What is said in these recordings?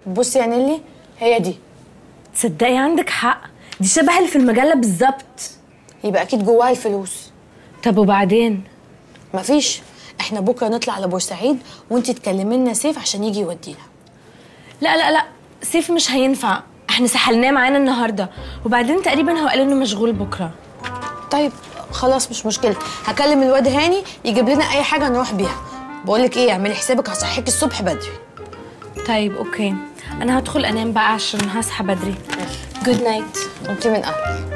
بصي يا نيلي هي دي تصدقي عندك حق دي شبه اللي في المجله بالظبط يبقى اكيد جواها الفلوس طب وبعدين مفيش احنا بكره نطلع لبورسعيد وانتي تكلمي لنا سيف عشان يجي يودينا لا لا لا سيف مش هينفع احنا سحلناه معانا النهارده وبعدين تقريبا هو قال انه مشغول بكره طيب خلاص مش مشكله هكلم الواد هاني يجيب لنا اي حاجه نروح بيها بقول لك ايه اعملي حسابك هصحيكي الصبح بدري طيب اوكي انا هدخل انام بقى عشان هصحى بدري جود نايت انت من اهلي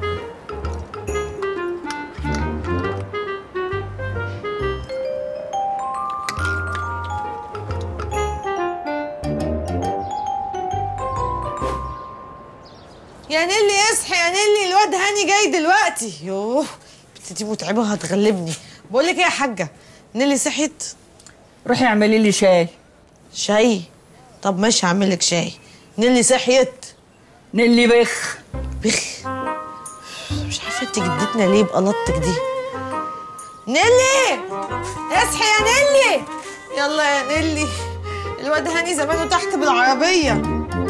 يا نيلي اصحي يا نيلي الواد هاني جاي دلوقتي يوه البت دي متعبه هتغلبني بقول لك ايه يا حاجه نيلي صحيت روحي اعملي لي شاي شاي طب ماشي هعمل لك شاي نيلي صحيت نيلي بخ بخ مش عارفه انت جدتنا ليه بقلطتك دي نيلي اصحي يا نيلي يلا يا نيلي الواد هاني زمانه تحت بالعربيه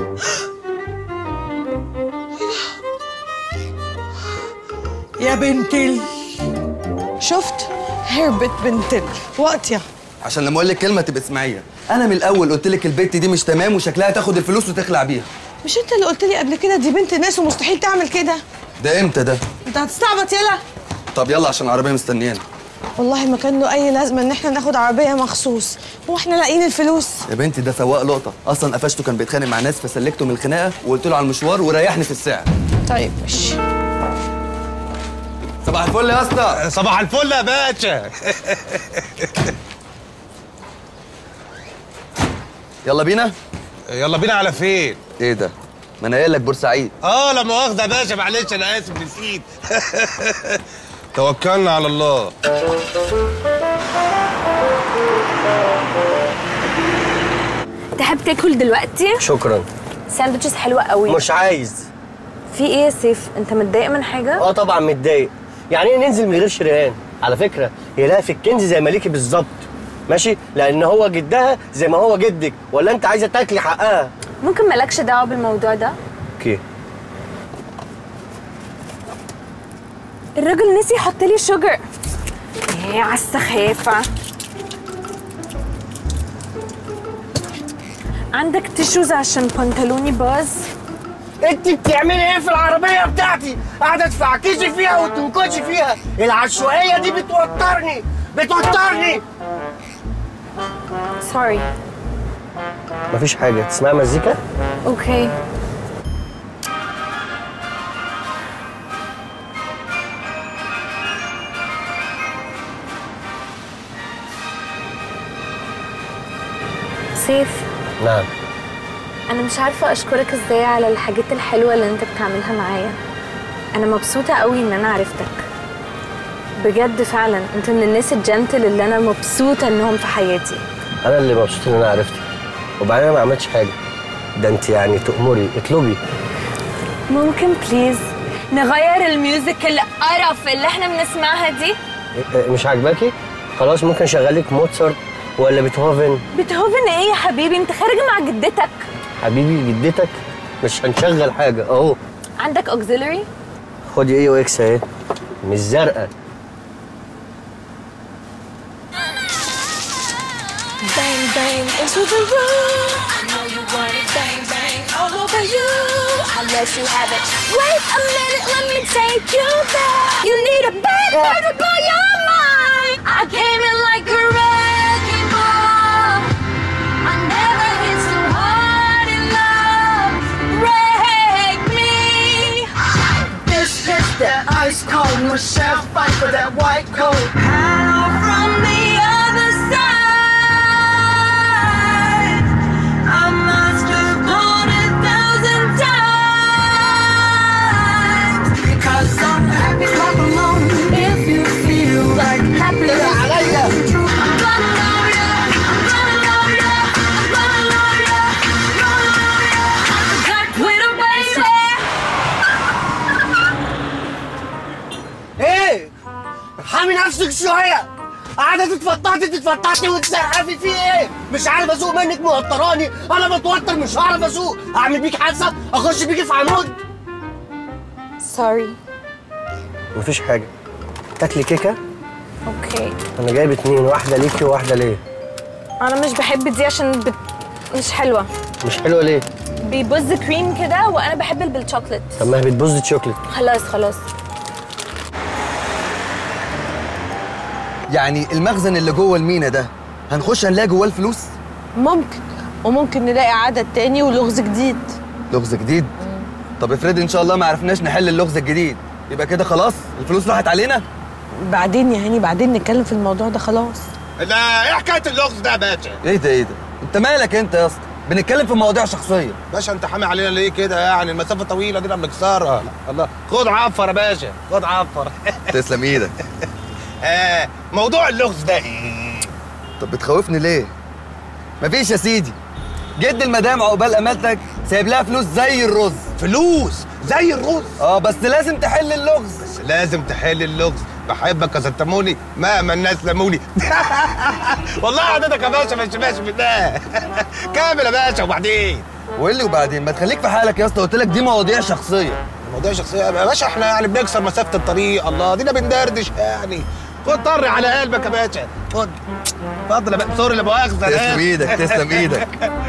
يا بنتي شفت هربت بنتي وقتها عشان لما اقول لك كلمه تبقى اسمعيها انا من الاول قلت لك البت دي مش تمام وشكلها تاخد الفلوس وتخلع بيها مش انت اللي قلت لي قبل كده دي بنت ناس ومستحيل تعمل كده ده امتى ده انت هتستعبط يلا طب يلا عشان العربيه مستنيانا والله ما كان له اي لازمه ان احنا ناخد عربيه مخصوص هو احنا لاقيين الفلوس يا بنتي ده سواق لقطه اصلا قفشته كان بيتخانق مع ناس فسلكته من الخناقه وقلت له على المشوار وريحني في السعر طيب ماشي صباح الفل يا اسطى صباح الفل يا باشا يلا بينا يلا بينا على فين ايه ده ما انا قايل لك بورسعيد اه لا مؤاخذه يا باشا معلش انا اسف نسيت توكلنا على الله تحب تاكل دلوقتي شكرا ساندوتشز حلوه قوي مش عايز في ايه يا سيف انت متضايق من حاجه اه طبعا متضايق يعني ايه ننزل من غير شريان على فكره هي لها في الكنز زي مليكي بالظبط ماشي لان هو جدها زي ما هو جدك ولا انت عايزه تاكلي حقها ممكن مالكش دعوه بالموضوع ده اوكي الراجل نسي يحط لي شوجر ايه على السخافه عندك تيشوز عشان بنطلوني باظ انت بتعملي ايه في العربيه بتاعتي قاعده تفعكشي فيها وتنكشي فيها العشوائيه دي بتوترني بتوترني سوري مفيش حاجه تسمعي مزيكا اوكي سيف نعم انا مش عارفه اشكرك ازاي على الحاجات الحلوه اللي انت بتعملها معايا انا مبسوطه قوي ان انا عرفتك بجد فعلا انت من الناس الجنتل اللي انا مبسوطه انهم في حياتي انا اللي مبسوط ان انا عرفتك وبعدين انا ما عملتش حاجه ده انت يعني تأمري اطلبي ممكن بليز نغير الميوزك القرف اللي احنا بنسمعها دي إيه- إيه، مش عاجباكي خلاص ممكن اشغلك موتسارت ولا بيتهوفن بيتهوفن ايه يا حبيبي انت خارج مع جدتك حبيبي جدتك مش هنشغل حاجه اهو عندك اوكسيلري خدي ايه واكس اهي مش زرقاء Bang bang into the room. I know you want it. Bang bang all over you. Unless you have it. Wait a minute, let me take you there. You need a bad boy to blow your mind. I came in like a wrecking ball. I never hit so hard in love. Break me. This is the ice cold Michelle fight for that white coat Hello from the other side. I must have called a thousand times. Because I'm happy clap along if you feel like happy I'm gonna love ya. I'm gonna love ya. I'm gonna love ya. I'm gonna love ya. Got Twitter, baby. ايه ارحمي نفسك شويه قاعده تتفطحتي تتفطحتي وتسقفي في ايه مش عارف اسوق منك موتراني انا متوتر مش هعرف اسوق اعمل بيك حادثه اخش بيكي في عمود سوري مفيش حاجه تاكلي كيكه اوكي انا جايب اتنين واحده ليكي وواحده ليه انا مش بحب دي عشان بت... مش حلوه مش حلوه ليه بيبز كريم كده وانا بحب اللي بالشوكليت طب ما هي بتبوظ شوكليت خلاص خلاص يعني المخزن اللي جوه المينا ده هنخش هنلاقي جواه الفلوس ممكن وممكن نلاقي عدد تاني ولغز جديد لغز جديد طب افرض ان شاء الله ما عرفناش نحل اللغز الجديد يبقى كده خلاص الفلوس راحت علينا بعدين يا هاني بعدين نتكلم في الموضوع ده خلاص لا ايه حكايه اللغز ده يا باشا ايه ده ايه ده انت مالك انت يا اسطى بنتكلم في مواضيع شخصيه باشا انت حامي علينا ليه كده يعني المسافه طويله دي بنكسرها الله خد عفر يا باشا خد عفر تسلم ايدك آه موضوع اللغز ده ايه طب بتخوفني ليه مفيش يا سيدي جد المدام عقبال امالتك سايب لها فلوس زي الرز فلوس زي الرز اه بس لازم تحل اللغز بس لازم تحل اللغز بحبك يا ستموني مهما الناس لموني والله عددك يا باشا مش ماشي بالله كامل يا باشا وبعدين وايه اللي وبعدين ما تخليك في حالك يا اسطى قلت لك دي مواضيع شخصيه الموضوع شخصية يا باشا احنا يعني بنكسر مسافة الطريق الله دينا بندردش يعني خد طري على قلبك يا باشا خد اتفضل يا باشا سوري لا مؤاخذة أنا تسلم آسف. ايدك تسلم ايدك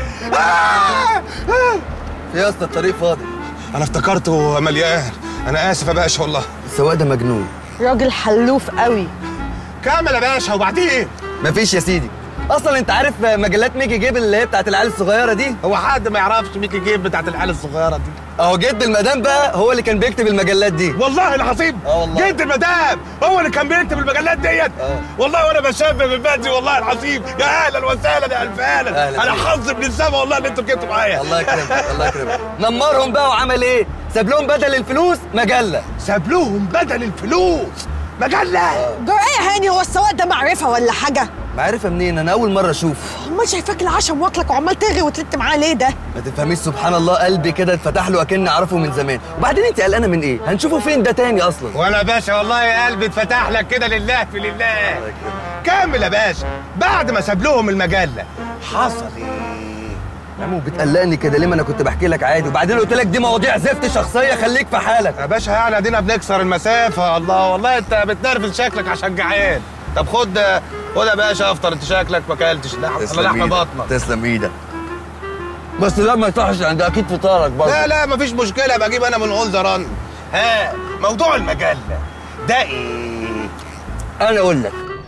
يا اسطى الطريق فاضي انا افتكرته مليان انا اسف يا باشا والله السواق ده مجنون راجل حلوف قوي كمل يا باشا وبعدين مفيش يا سيدي اصلا انت عارف مجلات ميكي جيب اللي هي بتاعت العيال الصغيره دي هو حد ما يعرفش ميكي جيب بتاعت العيال الصغيرة دي اهو جد المدام بقى هو اللي كان بيكتب المجلات دي والله العظيم اه والله. جد المدام هو اللي كان بيكتب المجلات ديت اه. والله وانا بشبه من بدري والله العظيم يا اهلا وسهلا يا الف اهلا أهلا انا بيك. حظ من السما والله ان انتوا جيتوا معايا الله يكرمك الله يكرمك نمرهم بقى وعمل ايه ساب لهم بدل الفلوس مجله ساب لهم بدل الفلوس مجله جرى ايه يا هاني هو السواق ده معرفه ولا حاجه معرفه منين انا اول مره اشوف امال شايفاك العشم واكلك وعمال ترغي وتلت معاه ليه ده ما تفهميش سبحان الله قلبي كده اتفتح له اكني اعرفه من زمان وبعدين انت قلقانه من ايه هنشوفه فين ده تاني اصلا وانا يا باشا والله يا قلبي اتفتح لك كده لله في لله كمل يا باشا بعد ما ساب لهم المجله حصل ايه يا عمو بتقلقني كده ليه ما انا كنت بحكي لك عادي وبعدين قلت لك دي مواضيع زفت شخصيه خليك في حالك يا باشا يعني ادينا بنكسر المسافه الله والله انت بتنرفز شكلك عشان جعان طب خد خد يا باشا افطر انت شكلك ما اكلتش لحم لحم بطنك تسلم ايدك بس لا ما يصحش عند اكيد فطارك برضه لا لا مفيش مشكله بجيب انا من اون ذا رن ها موضوع المجله ده ايه انا اقول لك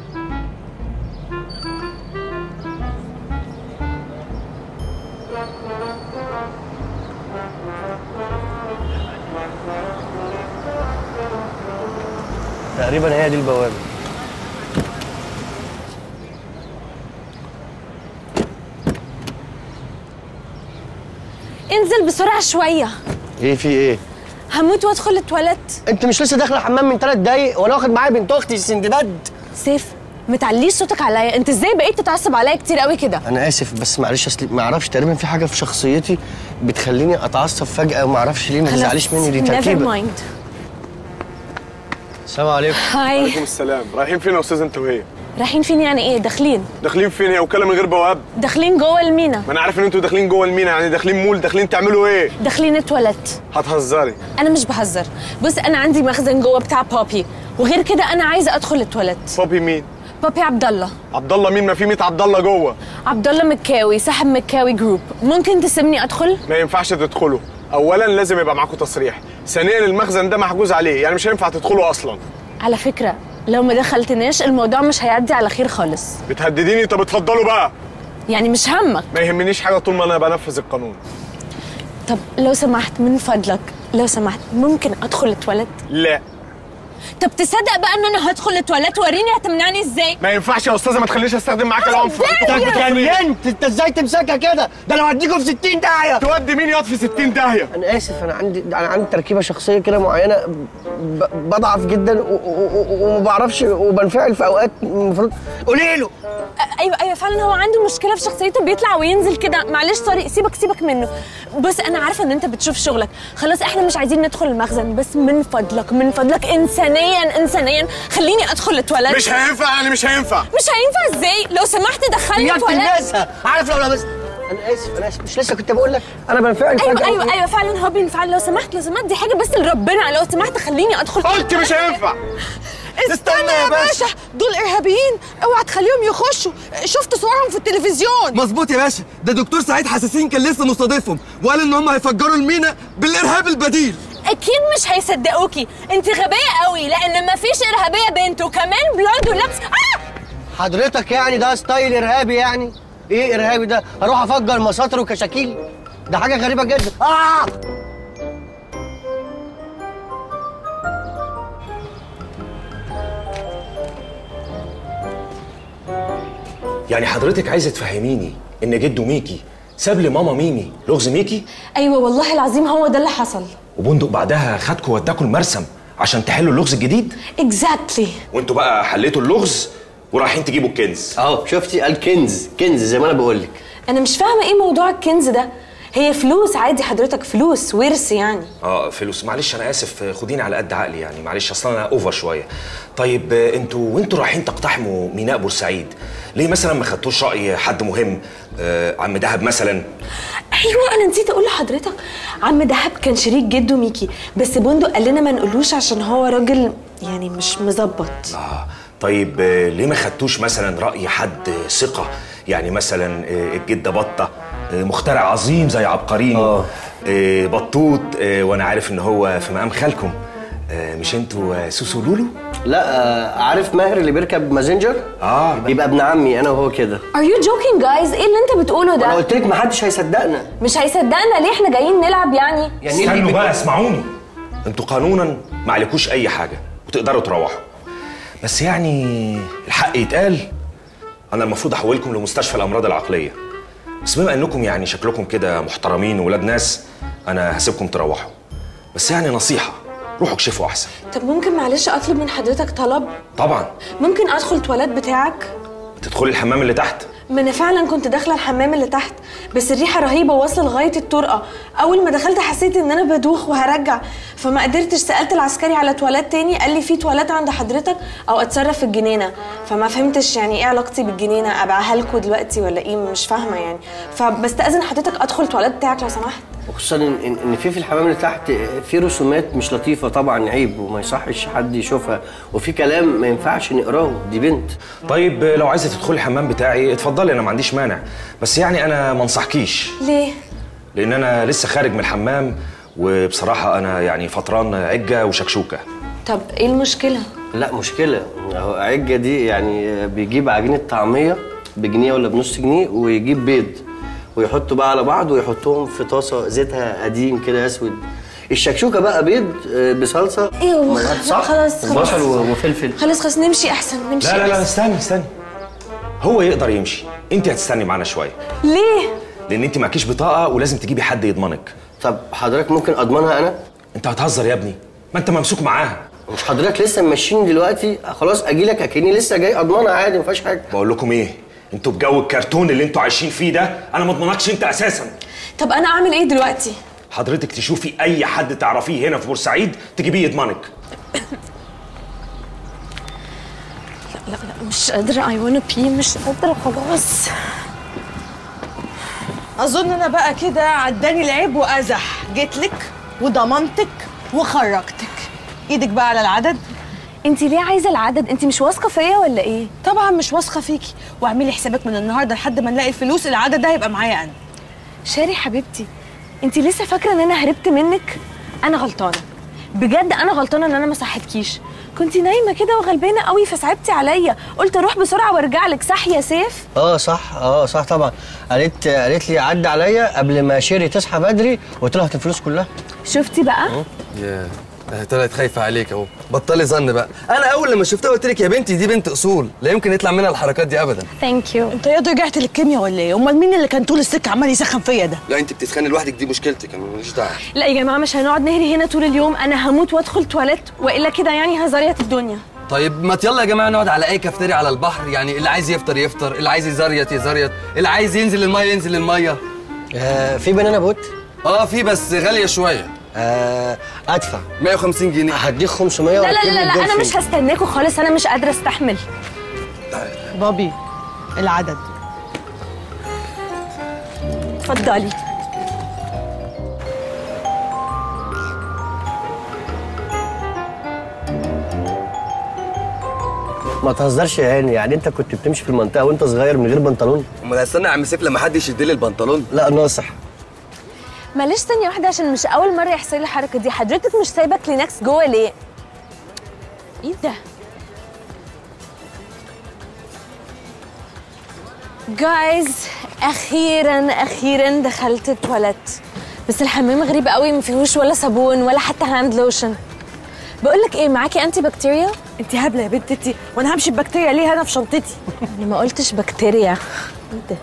تقريبا هي دي البوابه انزل بسرعه شويه ايه في ايه هموت وادخل التواليت انت مش لسه داخله الحمام من ثلاث دقايق وانا واخد معايا بنت اختي سندباد سيف متعليش صوتك عليا انت ازاي بقيت تتعصب عليا كتير قوي كده انا اسف بس معلش اصل ما اعرفش تقريبا في حاجه في شخصيتي بتخليني اتعصب فجاه وما اعرفش ليه ما تزعليش مني دي نيفر تركيبه مايند السلام عليكم هاي عليكم السلام رايحين فين يا استاذ انت وهي رايحين فين يعني ايه داخلين داخلين فين هي وكاله من غير بواب داخلين جوه المينا ما انا عارف ان انتوا داخلين جوه المينا يعني داخلين مول داخلين تعملوا ايه داخلين التواليت هتهزري انا مش بهزر بص انا عندي مخزن جوه بتاع بابي وغير كده انا عايزه ادخل التواليت بابي مين بابي عبد الله عبد الله مين ما في 100 عبد الله جوه عبد الله مكاوي صاحب مكاوي جروب ممكن تسيبني ادخل ما ينفعش تدخلوا اولا لازم يبقى معاكم تصريح ثانيا المخزن ده محجوز عليه يعني مش هينفع تدخلوا اصلا على فكره لو ما دخلتناش الموضوع مش هيعدي على خير خالص بتهدديني طب اتفضلوا بقى يعني مش همك ما يهمنيش حاجه طول ما انا بنفذ القانون طب لو سمحت من فضلك لو سمحت ممكن ادخل التواليت لا طب تصدق بقى ان انا هدخل التواليت وريني هتمنعني ازاي ما ينفعش يا استاذه ما تخلينيش استخدم معاك العنف dare you! اتجننت انت ازاي تمسكها كده ده لو هديكم في 60 داهيه تودي مين ياض في 60 داهيه انا اسف انا عندي انا عندي تركيبه شخصيه كده معينه ب... بضعف جدا و- و- و- وما بعرفش وبنفعل في اوقات المفروض قولي له أ- ايوه ايوه فعلا هو عنده مشكله في شخصيته بيطلع وينزل كده معلش سوري سيبك سيبك منه بص انا عارفه ان انت بتشوف شغلك خلاص احنا مش عايزين ندخل المخزن بس من فضلك من فضلك انسانيه انسانيا انسانيا خليني ادخل التواليت مش هينفع يعني مش هينفع مش هينفع ازاي لو سمحت دخلني يا التواليت تلبسها عارف لو لبست انا اسف انا اسف مش لسه كنت بقول لك انا بنفعل ايوه فجأة ايوه ايوه فعلا هو بينفعل لو سمحت لو سمحت دي حاجه بس لربنا لو سمحت خليني ادخل قلت مش هينفع استنى يا باشا دول ارهابيين اوعى تخليهم يخشوا شفت صورهم في التلفزيون مظبوط يا باشا ده دكتور سعيد حساسين كان لسه مستضيفهم وقال ان هم هيفجروا المينا بالارهاب البديل اكيد مش هيصدقوكي انت غبيه قوي لان مفيش ارهابيه بنت وكمان بلاد ولبس آه! حضرتك يعني ده ستايل ارهابي يعني ايه ارهابي ده اروح افجر مساطر وكشاكيل ده حاجه غريبه جدا اه يعني حضرتك عايزه تفهميني ان جده ميكي ساب لي ماما ميمي لغز ميكي ايوه والله العظيم هو ده اللي حصل وبندق بعدها خدكوا وداكوا المرسم عشان تحلوا اللغز الجديد اكزاكتلي وانتوا بقى حليتوا اللغز ورايحين تجيبوا الكنز اهو شفتي قال كنز كنز زي ما انا بقول لك انا مش فاهمه ايه موضوع الكنز ده هي فلوس عادي حضرتك فلوس ورث يعني اه فلوس معلش انا اسف خديني على قد عقلي يعني معلش اصلا انا اوفر شويه طيب آه، انتوا وانتوا رايحين تقتحموا ميناء بورسعيد ليه مثلا ما خدتوش راي حد مهم آه عم دهب مثلا ايوه انا نسيت اقول لحضرتك عم دهب كان شريك جده ميكي بس بندق قال لنا ما نقولوش عشان هو راجل يعني مش مظبط اه طيب آه، ليه ما خدتوش مثلا راي حد آه، ثقه يعني مثلا آه، الجده بطه آه، مخترع عظيم زي عبقريني آه. آه، بطوط آه، وانا عارف ان هو في مقام خالكم آه، مش انتوا آه، سوسو لولو لا آه عارف ماهر اللي بيركب مازنجر اه يبقى ابن عمي انا وهو كده Are you joking guys ايه اللي انت بتقوله انا ده قلت لك ما حدش هيصدقنا مش هيصدقنا ليه احنا جايين نلعب يعني يعني استنوا اللي بقى اسمعوني انتوا قانونا ما عليكوش اي حاجه وتقدروا تروحوا بس يعني الحق يتقال انا المفروض احولكم لمستشفى الامراض العقليه بس بما انكم يعني شكلكم كده محترمين وولاد ناس انا هسيبكم تروحوا بس يعني نصيحه روحوا اكشفوا احسن طب ممكن معلش اطلب من حضرتك طلب طبعا ممكن ادخل التواليت بتاعك تدخلي الحمام اللي تحت ما انا فعلا كنت داخله الحمام اللي تحت بس الريحه رهيبه واصله لغايه الطرقه اول ما دخلت حسيت ان انا بدوخ وهرجع فما قدرتش سالت العسكري على تواليت تاني قال لي في تواليت عند حضرتك او اتصرف في الجنينه فما فهمتش يعني ايه علاقتي بالجنينه ابيعها لكم دلوقتي ولا ايه مش فاهمه يعني فبستاذن حضرتك ادخل التواليت بتاعك لو سمحت خصوصا ان ان إن في في الحمام اللي تحت في رسومات مش لطيفه طبعا عيب وما يصحش حد يشوفها وفي كلام ما ينفعش نقراه دي بنت طيب لو عايزه تدخلي الحمام بتاعي اتفضلي انا ما عنديش مانع بس يعني انا ما انصحكيش ليه لان انا لسه خارج من الحمام وبصراحه انا يعني فطران عجه وشكشوكه طب ايه المشكله لا مشكله اهو عجه دي يعني بيجيب عجينه طعميه بجنيه ولا بنص جنيه ويجيب بيض ويحطوا بقى على بعض ويحطهم في طاسه زيتها قديم كده اسود الشكشوكه بقى بيض آه، بصلصه ايوه ملحق، صح خلاص خلاص بصل و- وفلفل خلاص خلاص نمشي احسن نمشي لا لا لا أحسن. استني استني هو يقدر يمشي انت هتستني معانا شويه ليه لان انت معكيش بطاقه ولازم تجيبي حد يضمنك طب حضرتك ممكن اضمنها انا انت هتهزر يا ابني ما انت ممسوك معاها مش حضرتك لسه ماشيين دلوقتي خلاص اجي لك اكني لسه جاي اضمنها عادي ما فيهاش حاجه بقول لكم ايه انتوا بجو الكرتون اللي انتوا عايشين فيه ده انا ما اضمنكش انت اساسا طب انا اعمل ايه دلوقتي حضرتك تشوفي اي حد تعرفيه هنا في بورسعيد تجيبيه يضمنك لا لا مش قادره اي وانا بي مش قادره خلاص اظن انا بقى كده عداني العيب وازح جيت لك وضمنتك وخرجتك ايدك بقى على العدد انت ليه عايزه العدد انت مش واثقه فيا ولا ايه طبعا مش واثقه فيكي واعملي حسابك من النهارده لحد ما نلاقي الفلوس العدد ده هيبقى معايا انا شاري حبيبتي انت لسه فاكره ان انا هربت منك انا غلطانه بجد انا غلطانه ان انا ما صحتكيش كنت نايمه كده وغلبانه قوي فصعبتي عليا قلت اروح بسرعه وارجع لك صح يا سيف اه صح اه صح طبعا قالت قالت لي عدى عليا قبل ما شيري تصحى بدري وطلعت الفلوس كلها شفتي بقى يا طلعت خايفه عليك اهو بطلي ظن بقى انا اول لما شفتها قلت لك يا بنتي دي بنت اصول لا يمكن يطلع منها الحركات دي ابدا ثانك يو انت يا ده رجعت للكيمياء ولا ايه امال مين اللي كان طول السكه عمال يسخن فيا ده لا انت بتتخاني لوحدك دي مشكلتك انا ماليش دعوه لا يا جماعه مش هنقعد نهري هنا طول اليوم انا هموت وادخل تواليت والا كده يعني هزريت الدنيا طيب ما يلا يا جماعه نقعد على اي كافتيريا على البحر يعني اللي عايز يفطر يفطر اللي عايز يزريط يزريط اللي عايز ينزل الميه ينزل الميه آه في بنانا بوت اه في بس غاليه شويه آه ادفع 150 جنيه هديك 500 لا لا وهتجيب لا لي لا, لا انا الدولفين. مش هستناكوا خالص انا مش قادره استحمل بابي العدد اتفضلي ما تهزرش يا هاني يعني انت كنت بتمشي في المنطقه وانت صغير من غير بنطلون امال هستنى يا عم سيف لما حد يشد لي البنطلون لا ناصح معلش ثانيه واحده عشان مش اول مره يحصل لي الحركه دي حضرتك مش سايبه كلينكس جوه ليه ايه ده جايز اخيرا اخيرا دخلت التواليت بس الحمام غريب قوي ما فيهوش ولا صابون ولا حتى هاند لوشن بقول لك ايه معاكي انتي بكتيريا انت هبله يا بنت انت وانا همشي ببكتيريا ليه انا في شنطتي انا ما قلتش بكتيريا ايه ده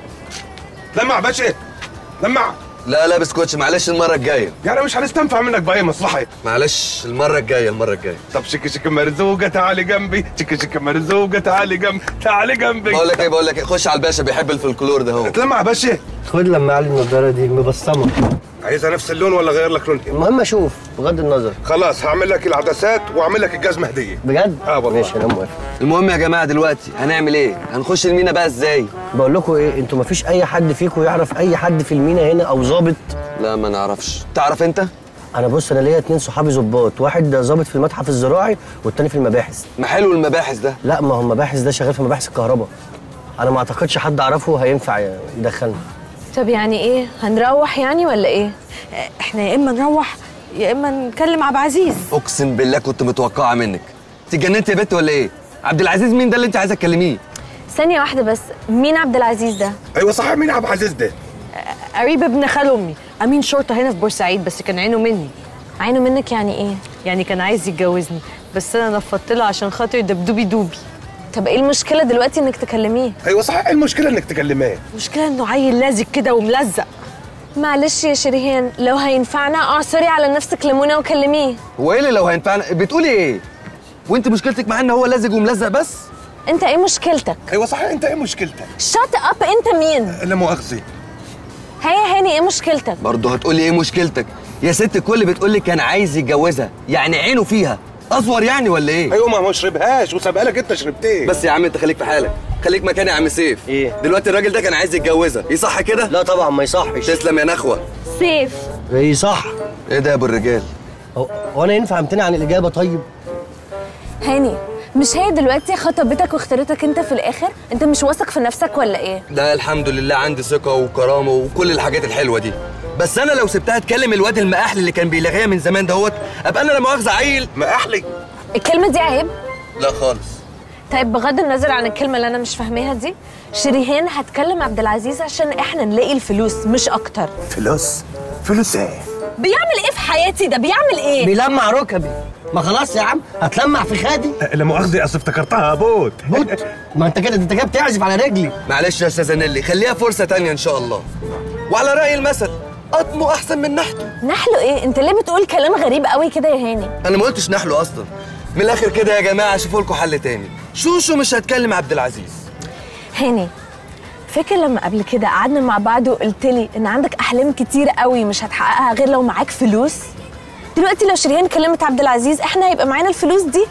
لمع يا باشا لمع لا لا بسكوتش معلش المره الجايه يعني مش هنستنفع منك باي مصلحه معلش المره الجايه المره الجايه طب شك شك مرزوقه تعالي جنبي شك شك مرزوقه تعالي جنبي تعالي جنبي بقول لك ايه بقول لك ايه خش على الباشا بيحب الفلكلور ده هو اتلمع يا باشا خد لما علي النضاره دي مبصمه عايزها نفس اللون ولا غير لك لونها المهم اشوف بغض النظر خلاص هعمل لك العدسات واعمل لك الجزمه هديه بجد اه والله. ماشي انا موافق المهم يا جماعه دلوقتي هنعمل ايه هنخش المينا بقى ازاي بقول لكم ايه انتوا مفيش اي حد فيكم يعرف اي حد في المينا هنا او ظابط لا ما نعرفش تعرف انت انا بص انا ليا اتنين صحابي ظباط واحد ظابط في المتحف الزراعي والتاني في المباحث ما حلو المباحث ده لا ما هو المباحث ده شغال في مباحث الكهرباء انا ما اعتقدش حد اعرفه هينفع يدخلنا طب يعني ايه هنروح يعني ولا ايه احنا يا اما نروح يا اما نكلم عبد العزيز اقسم بالله كنت متوقعه منك انت اتجننت يا بنت ولا ايه عبد العزيز مين ده اللي انت عايزه تكلميه ثانيه واحده بس مين عبد العزيز ده ايوه صحيح مين عبد العزيز ده قريب ابن خال امي امين شرطه هنا في بورسعيد بس كان عينه مني عينه منك يعني ايه يعني كان عايز يتجوزني بس انا نفضت له عشان خاطر دبدوبي دوبي طب ايه المشكله دلوقتي انك تكلميه ايوه صحيح إيه المشكله انك تكلماه المشكله انه عيل لازق كده وملزق معلش يا شريهان لو هينفعنا اعصري على نفسك ليمونه وكلميه هو ايه اللي لو هينفعنا بتقولي ايه وانت مشكلتك معاه ان هو لازق وملزق بس انت ايه مشكلتك ايوه صحيح انت ايه مشكلتك شات اب انت مين لا مؤاخذه هيا هاني ايه مشكلتك برضه هتقولي ايه مشكلتك يا ست الكل بتقولي كان عايز يتجوزها يعني عينه فيها اصور يعني ولا ايه ايوه ما هو شربهاش وسابها لك انت شربتيه بس يا عم انت خليك في حالك خليك مكاني يا عم سيف ايه؟ دلوقتي الراجل ده كان عايز يتجوزها يصح كده لا طبعا ما يصحش تسلم يا نخوه سيف ايه صح ايه ده يا ابو الرجال هو هو انا ينفع امتنع عن الاجابه طيب هاني مش هي دلوقتي خطبتك واختارتك انت في الاخر انت مش واثق في نفسك ولا ايه لا الحمد لله عندي ثقه وكرامه وكل الحاجات الحلوه دي بس انا لو سبتها تكلم الواد المقاحل اللي كان بيلغيها من زمان دهوت ابقى انا لا مؤاخذه عيل ما احلي الكلمه دي عيب لا خالص طيب بغض النظر عن الكلمه اللي انا مش فاهماها دي شريهان هتكلم عبد العزيز عشان احنا نلاقي الفلوس مش اكتر فلوس فلوس ايه بيعمل ايه في حياتي ده بيعمل ايه بيلمع ركبي ما خلاص يا عم هتلمع في خادي لا مؤاخذه اصل افتكرتها بوت بوت ما انت كده انت كده بتعزف على رجلي معلش يا استاذه نيلي خليها فرصه تانية ان شاء الله وعلى راي المثل قطمه احسن من نحته نحله ايه انت ليه بتقول كلام غريب قوي كده يا هاني انا ما قلتش نحله اصلا من الاخر كده يا جماعه شوفوا لكم حل تاني شوشو مش هتكلم عبد العزيز هاني فاكر لما قبل كده قعدنا مع بعض وقلت لي ان عندك احلام كتير قوي مش هتحققها غير لو معاك فلوس دلوقتي لو شريهان كلمت عبد العزيز احنا هيبقى معانا الفلوس دي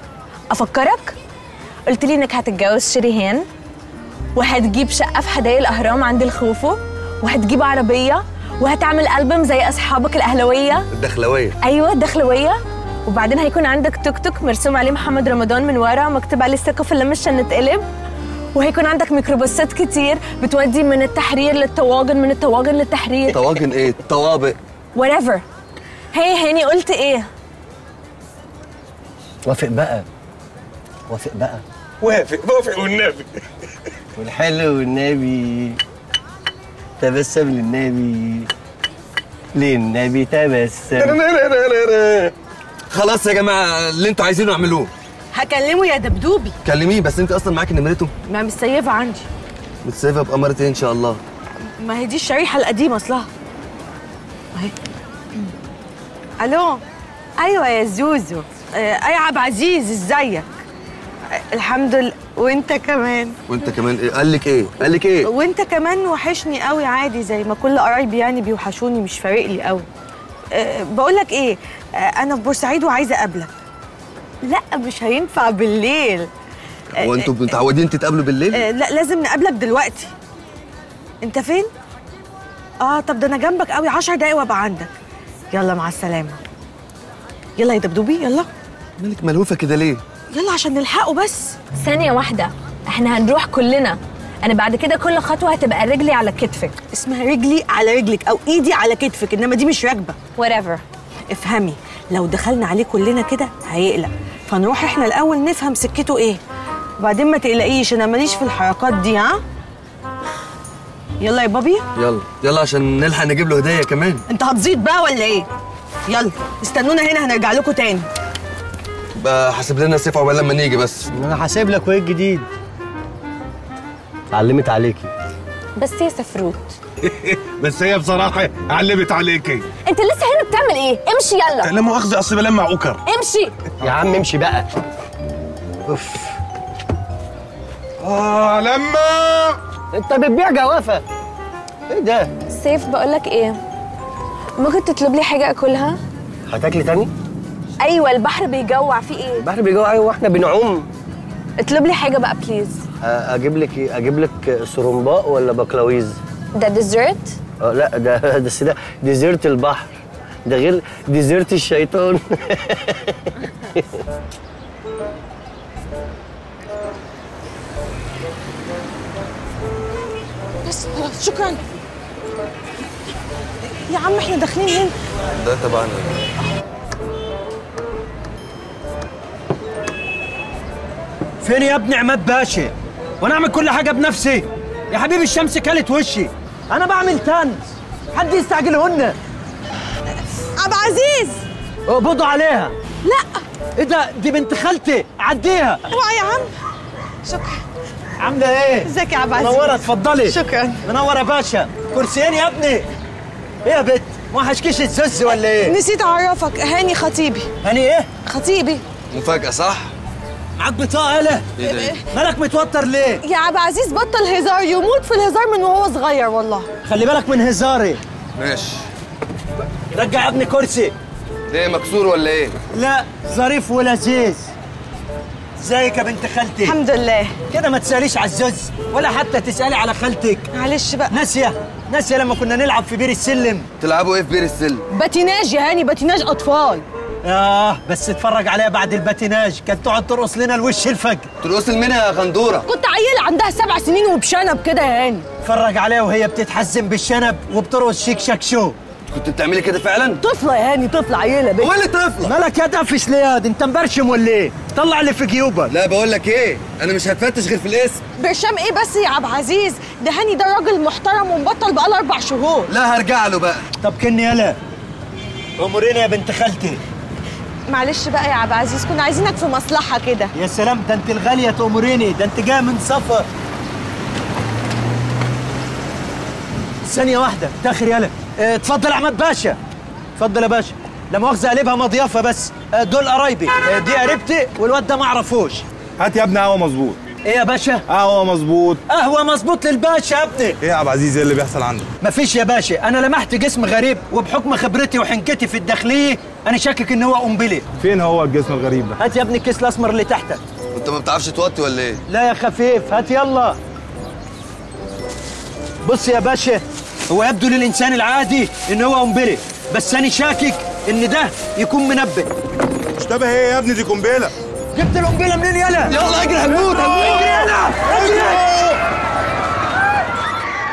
افكرك قلت لي انك هتتجوز شريهان وهتجيب شقه في حدائق الاهرام عند الخوفو وهتجيب عربيه وهتعمل ألبوم زي اصحابك الاهلاويه الدخلويه ايوه الدخلويه وبعدين هيكون عندك توك توك مرسوم عليه محمد رمضان من ورا ومكتوب عليه الثقه في اللي مش هنتقلب وهيكون عندك ميكروباصات كتير بتودي من التحرير للطواجن من الطواجن للتحرير طواجن ايه طوابق whatever هي هاني قلت ايه وافق بقى وافق بقى وافق وافق والنبي والحلو والنبي تبسم للنبي للنبي تبسم خلاص يا جماعه اللي انتوا عايزينه اعملوه هكلمه يا دبدوبي كلميه بس انت اصلا معاكي نمرته ما مستيفه عندي متسيفه بأمارة ايه ان شاء الله ما هي دي الشريحه القديمه اصلها اهي الو ايوه يا زوزو آه، اي عبد عزيز ازيك آه، الحمد لله وانت كمان وانت كمان ايه قال لك ايه قال لك ايه وانت كمان وحشني قوي عادي زي ما كل قرايبي يعني بيوحشوني مش فارق لي قوي أه بقول لك ايه أه انا في بورسعيد وعايزه اقابلك لا مش هينفع بالليل هو انتوا متعودين تتقابلوا بالليل؟ أه لا لازم نقابلك دلوقتي انت فين اه طب ده انا جنبك قوي عشر دقايق وابقى عندك يلا مع السلامه يلا يا دبدوبي يلا مالك ملهوفه كده ليه؟ يلا عشان نلحقه بس ثانية واحدة احنا هنروح كلنا انا بعد كده كل خطوة هتبقى رجلي على كتفك اسمها رجلي على رجلك او ايدي على كتفك انما دي مش راكبه whatever افهمي لو دخلنا عليه كلنا كده هيقلق فنروح احنا الاول نفهم سكته ايه وبعدين ما تقلقيش انا ماليش في الحركات دي ها يلا يا بابي يلا يلا عشان نلحق نجيب له هديه كمان انت هتزيد بقى ولا ايه يلا استنونا هنا هنرجع لكم تاني بقى حاسب لنا سيف عقبال لما نيجي بس انا حاسب لك وايه الجديد علمت عليكي بس يا سفروت بس هي بصراحه علمت عليكي انت لسه هنا بتعمل ايه امشي يلا لا مؤاخذه اصل بلمع اوكر امشي يا عم امشي بقى اوف اه لما انت بتبيع جوافه ايه ده سيف بقولك ايه ممكن تطلب لي حاجة اكلها هتاكلي تاني ايوه البحر بيجوع في ايه البحر بيجوع ايوه واحنا بنعوم اطلب لي حاجة بقى بليز اجيب لك ايه اجيب لك سرمباء ولا بقلاويز ده ديزرت اه لا ده بس ده ديزرت البحر ده غير ديزرت الشيطان بس خلاص شكرا يا عم احنا داخلين هنا ده تبعنا فين يا ابني عماد باشا وانا اعمل كل حاجه بنفسي يا حبيبي الشمس كلت وشي انا بعمل تنز حد يستعجلهن عبد عزيز اقبضوا عليها لا ايه ده دي بنت خالتي عديها اوعى يا عم شكرا عامله ايه ازيك يا عبد عزيز منوره اتفضلي شكرا منوره يا باشا كرسيين يا ابني ايه يا بت ما حشكيش الزز ولا ايه نسيت اعرفك هاني خطيبي هاني ايه خطيبي مفاجاه صح؟ معاك بطاقه يالا ايه ده؟ مالك متوتر ليه يا عبد العزيز بطل هزار يموت في الهزار من وهو صغير والله خلي بالك من هزاري ماشي رجع يا ابني كرسي ليه مكسور ولا ايه؟ لا ظريف ولذيذ ازيك يا بنت خالتي الحمد لله كده ما تساليش على الزوز ولا حتى تسالي على خالتك معلش بقى ناسيه ناسيه لما كنا نلعب في بير السلم تلعبوا ايه في بير السلم؟ باتيناج يا هاني باتيناج اطفال اه بس اتفرج عليها بعد الباتيناج كانت تقعد ترقص لنا الوش الفجر ترقص منها يا غندوره كنت عيله عندها سبع سنين وبشنب كده يا هاني اتفرج عليها وهي بتتحزم بالشنب وبترقص شيك شاك شو كنت بتعملي كده فعلا؟ طفله يا هاني طفله عيله بنت هو اللي طفله مالك يا دفش ليه يا دي؟ انت مبرشم ولا ايه طلع اللي في جيوبك لا بقول لك ايه انا مش هتفتش غير في الاسم برشام ايه بس يا عبد العزيز ده هاني ده راجل محترم ومبطل بقاله اربع شهور لا هرجع له بقى طب كني يلا اموريني يا بنت خالتي معلش بقى يا عبد العزيز كنا عايزينك في مصلحه كده يا سلام ده انت الغاليه تأمريني ده انت جايه من سفر ثانية واحدة تاخر يلا اه، اتفضل يا عماد باشا اتفضل يا باشا لا مؤاخذة قلبها مضيافة بس اه، دول قرايبي اه، دي قريبتي والواد ده ما اعرفوش هات يا ابني قهوه مظبوط ايه يا باشا؟ قهوه مظبوط قهوة مظبوط للباشا يا ابني ايه يا عبد العزيز ايه اللي بيحصل عندك مفيش يا باشا انا لمحت جسم غريب وبحكم خبرتي وحنكتي في الداخلية انا شاكك ان هو قنبلة فين هو الجسم الغريب ده هات يا ابني الكيس الاسمر اللي تحتك انت ما بتعرفش توطي ولا ايه؟ لا يا خفيف هات يلا بص يا باشا هو يبدو للانسان العادي ان هو قنبله بس انا شاكك ان ده يكون منبه اشتبه ايه يا ابني دي قنبله جبت القنبله منين يلا يلا اجري هنموت هنموت اجري يلا اجري